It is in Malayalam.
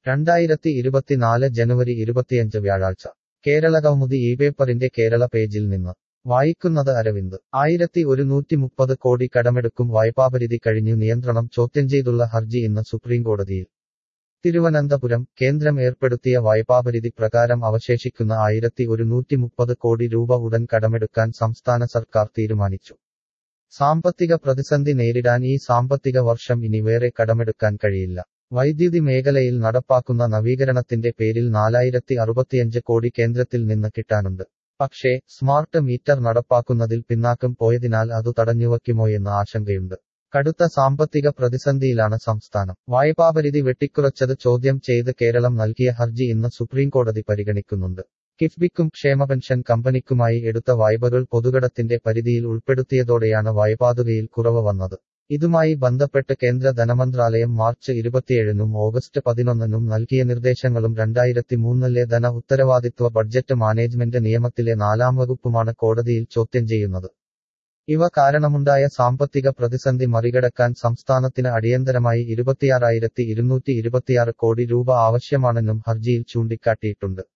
രണ്ടായിരത്തി ഇരുപത്തിനാല് ജനുവരി ഇരുപത്തിയഞ്ച് വ്യാഴാഴ്ച കേരളകൗമുദി ഈ പേപ്പറിന്റെ കേരള പേജിൽ നിന്ന് വായിക്കുന്നത് അരവിന്ദ് ആയിരത്തി ഒരുന്നൂറ്റി മുപ്പത് കോടി കടമെടുക്കും വായ്പാപരിധി കഴിഞ്ഞു നിയന്ത്രണം ചോദ്യം ചെയ്തുള്ള ഹർജി ഇന്ന് സുപ്രീംകോടതിയിൽ തിരുവനന്തപുരം കേന്ദ്രം ഏർപ്പെടുത്തിയ വായ്പാപരിധി പ്രകാരം അവശേഷിക്കുന്ന ആയിരത്തി ഒരുന്നൂറ്റി മുപ്പത് കോടി രൂപ ഉടൻ കടമെടുക്കാൻ സംസ്ഥാന സർക്കാർ തീരുമാനിച്ചു സാമ്പത്തിക പ്രതിസന്ധി നേരിടാൻ ഈ സാമ്പത്തിക വർഷം ഇനി വേറെ കടമെടുക്കാൻ കഴിയില്ല വൈദ്യുതി മേഖലയിൽ നടപ്പാക്കുന്ന നവീകരണത്തിന്റെ പേരിൽ നാലായിരത്തി അറുപത്തിയഞ്ച് കോടി കേന്ദ്രത്തിൽ നിന്ന് കിട്ടാനുണ്ട് പക്ഷേ സ്മാർട്ട് മീറ്റർ നടപ്പാക്കുന്നതിൽ പിന്നാക്കം പോയതിനാൽ അതു തടഞ്ഞുവയ്ക്കുമോയെന്ന ആശങ്കയുണ്ട് കടുത്ത സാമ്പത്തിക പ്രതിസന്ധിയിലാണ് സംസ്ഥാനം വായ്പാപരിധി വെട്ടിക്കുറച്ചത് ചോദ്യം ചെയ്ത് കേരളം നൽകിയ ഹർജി ഇന്ന് സുപ്രീംകോടതി പരിഗണിക്കുന്നുണ്ട് കിഫ്ബിക്കും ക്ഷേമപെൻഷൻ കമ്പനിക്കുമായി എടുത്ത വായ്പകൾ പൊതുകടത്തിന്റെ പരിധിയിൽ ഉൾപ്പെടുത്തിയതോടെയാണ് വായ്പാതുകയിൽ കുറവ് വന്നത് ഇതുമായി ബന്ധപ്പെട്ട് കേന്ദ്ര ധനമന്ത്രാലയം മാർച്ച് ഇരുപത്തിയേഴിനും ഓഗസ്റ്റ് പതിനൊന്നിനും നൽകിയ നിർദ്ദേശങ്ങളും രണ്ടായിരത്തി മൂന്നിലെ ധന ഉത്തരവാദിത്വ ബഡ്ജറ്റ് മാനേജ്മെന്റ് നിയമത്തിലെ നാലാം വകുപ്പുമാണ് കോടതിയിൽ ചോദ്യം ചെയ്യുന്നത് ഇവ കാരണമുണ്ടായ സാമ്പത്തിക പ്രതിസന്ധി മറികടക്കാൻ സംസ്ഥാനത്തിന് അടിയന്തരമായി ഇരുപത്തിയാറായിരത്തി ഇരുന്നൂറ്റി ഇരുപത്തിയാറ് കോടി രൂപ ആവശ്യമാണെന്നും ഹർജിയിൽ ചൂണ്ടിക്കാട്ടിയിട്ടുണ്ട്